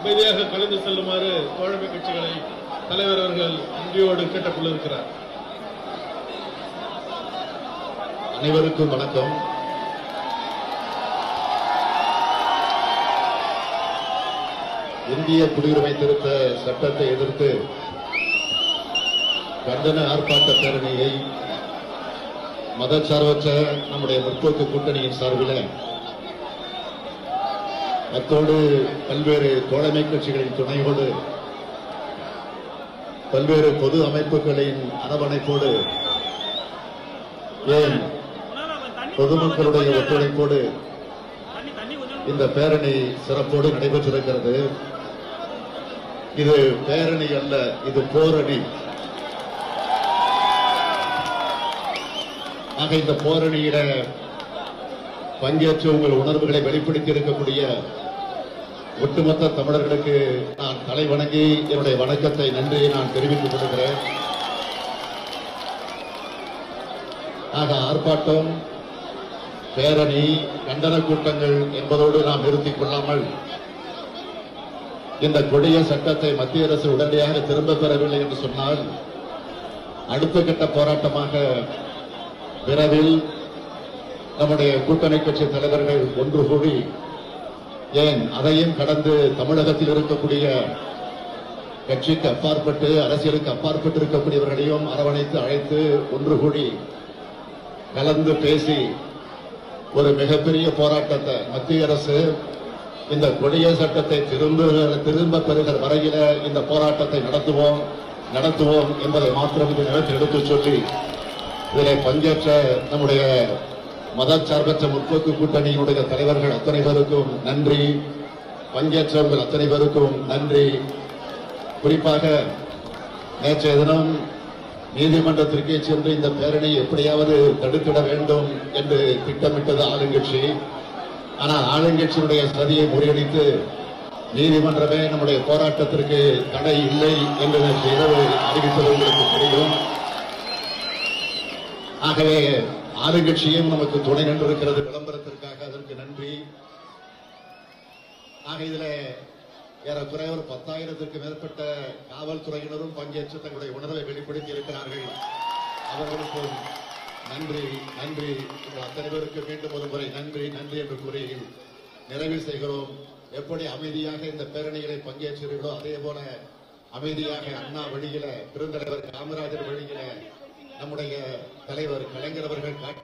அமைதியாக கலந்து செல்லுமாறு தோழமை கட்சிகளை தலைவர் அவர்கள் நன்றியோடு கேட்டுக் கொண்டிருக்கிறார் அனைவருக்கும் வணக்கம் இந்திய குடியுரிமை திருத்த சட்டத்தை எதிர்த்து கண்டன ஆர்ப்பாட்ட பேரணியை மதச்சார்பற்ற நம்முடைய முற்போக்கு கூட்டணியின் சார்பில் அத்தோடு பல்வேறு தோழமை கட்சிகளின் துணையோடு பல்வேறு பொது அமைப்புகளின் அரவணைப்போடு ஏன் பொதுமக்களுடைய ஒத்துழைப்போடு இந்த பேரணி சிறப்போடு நடைபெற்றிருக்கிறது இது பேரணி அல்ல இது போரணி ஆக இந்த போரணியில பங்கேற்று உங்கள் உணர்வுகளை வெளிப்படுத்தி இருக்கக்கூடிய ஒட்டுமொத்த தமிழர்களுக்கு நான் தலை வணங்கி என்னுடைய வணக்கத்தை நன்றியை நான் தெரிவித்துக் கொள்கிறேன் ஆக ஆர்ப்பாட்டம் பேரணி கண்டன கூட்டங்கள் என்பதோடு நாம் நிறுத்திக் கொள்ளாமல் இந்த கொடிய சட்டத்தை மத்திய அரசு உடனடியாக திரும்ப பெறவில்லை என்று சொன்னால் அடுத்த கட்ட போராட்டமாக விரைவில் நம்முடைய கூட்டணி கட்சி தலைவர்கள் ஒன்று கூடி ஏன் அதையும் கடந்து தமிழகத்தில் இருக்கக்கூடிய கட்சிக்கு அப்பாற்பட்டு அரசியலுக்கு அப்பாற்பட்டு இருக்கக்கூடியவர்களையும் அரவணைத்து அழைத்து ஒன்று கூடி கலந்து பேசி ஒரு மிகப்பெரிய போராட்டத்தை மத்திய அரசு இந்த கொடிய சட்டத்தை திரும்ப திரும்ப பெறுகிற வரையில இந்த போராட்டத்தை நடத்துவோம் நடத்துவோம் என்பதை மாத்திரம் இந்த நேரத்தில் எடுத்துச் சொல்லி இதில் பங்கேற்ற நம்முடைய மதச்சார்பற்ற முற்போக்கு கூட்டணியினுடைய தலைவர்கள் அத்தனை பேருக்கும் நன்றி பங்கேற்றவர்கள் அத்தனை பேருக்கும் நன்றி குறிப்பாக நேற்றைய தினம் நீதிமன்றத்திற்கே சென்று இந்த பேரணியை எப்படியாவது தடுத்திட வேண்டும் என்று திட்டமிட்டது ஆளுங்கட்சி ஆனால் ஆளுங்கட்சியினுடைய சதியை முறியடித்து நீதிமன்றமே நம்முடைய போராட்டத்திற்கு தடை இல்லை என்று நேற்று இரவு அறிவித்தது உங்களுக்கு தெரியும் ஆகவே ஆளுங்கட்சியும் நமக்கு துணை நின்றிருக்கிறது விளம்பரத்திற்காக அதற்கு நன்றி ஆக இதுல ஏறக்குறைய ஒரு பத்தாயிரத்திற்கு மேற்பட்ட காவல்துறையினரும் பங்கேற்று தங்களுடைய உணர்வை வெளிப்படுத்தி இருக்கிறார்கள் அவர்களுக்கும் நன்றி நன்றி உங்கள் அத்தனை பேருக்கு மீண்டும் ஒரு முறை நன்றி நன்றி என்று கூறி நிறைவு செய்கிறோம் எப்படி அமைதியாக இந்த பேரணிகளை பங்கேற்றீர்களோ அதே போல அமைதியாக அண்ணா வழியில பெருந்தலைவர் காமராஜர் வழியில நம்முடைய தலைவர் கலைஞர் அவர்கள் காட்டி